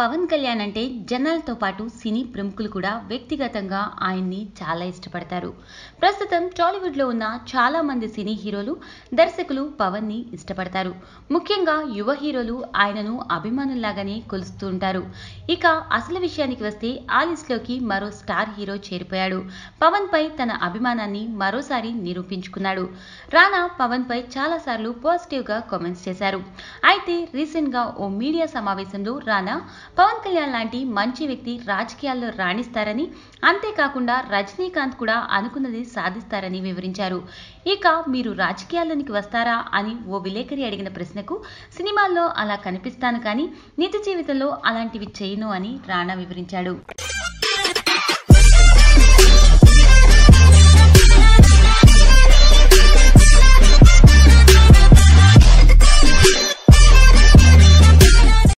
పవన్ కళ్యాణ్ అంటే జనాలతో పాటు సినీ ప్రముఖులు కూడా వ్యక్తిగతంగా ఆయన్ని చాలా ఇష్టపడతారు ప్రస్తుతం టాలీవుడ్లో ఉన్న చాలా మంది సినీ హీరోలు దర్శకులు పవన్ ని ఇష్టపడతారు ముఖ్యంగా యువ హీరోలు ఆయనను అభిమానుల్లాగానే కొలుస్తూ ఉంటారు ఇక అసలు విషయానికి వస్తే ఆ లిస్టులోకి మరో స్టార్ హీరో చేరిపోయాడు పవన్ పై తన అభిమానాన్ని మరోసారి నిరూపించుకున్నాడు రానా పవన్ పై చాలా సార్లు పాజిటివ్ గా కామెంట్స్ చేశారు అయితే రీసెంట్ గా ఓ మీడియా సమావేశంలో రానా పవన్ కళ్యాణ్ లాంటి మంచి వ్యక్తి రాజకీయాల్లో రాణిస్తారని అంతేకాకుండా రజనీకాంత్ కూడా అనుకున్నది సాధిస్తారని వివరించారు ఇక మీరు రాజకీయాల్లోనికి వస్తారా అని ఓ విలేకరి అడిగిన ప్రశ్నకు సినిమాల్లో అలా కనిపిస్తాను కానీ నిజ జీవితంలో అలాంటివి చేయను అని రానా వివరించాడు